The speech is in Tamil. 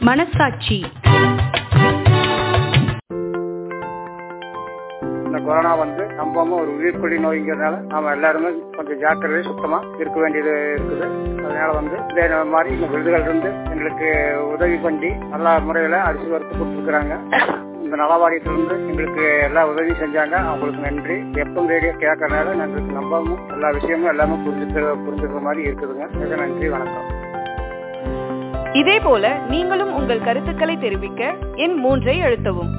மனசாட்சி இந்த கொரோனா வந்து நம்பாம ஒரு உயிர்கொல்லி நோய்ங்கிறதுனால நாம எல்லாருமே கொஞ்சம் ஜாக்கிரதை சுத்தமா இருக்க வேண்டியது இருக்குது அதனால வந்து இதே மாதிரி இந்த விருதுகள் இருந்து எங்களுக்கு உதவி பண்ணி நல்ல முறையில அரிசி வறுத்து கொடுத்துருக்குறாங்க இந்த நலவாரியத்திலிருந்து எங்களுக்கு எல்லா உதவி செஞ்சாங்க அவங்களுக்கு நன்றி எப்பவும் ரேடியோ கேட்கறதுனால எங்களுக்கு நம்பாம எல்லா விஷயமும் எல்லாமே புரிஞ்சுக்க புரிஞ்சுக்கிற மாதிரி இருக்குதுங்க மிக நன்றி வணக்கம் இதே போல நீங்களும் உங்கள் கருத்துக்களை தெரிவிக்க எண் மூன்றை அழுத்தவும்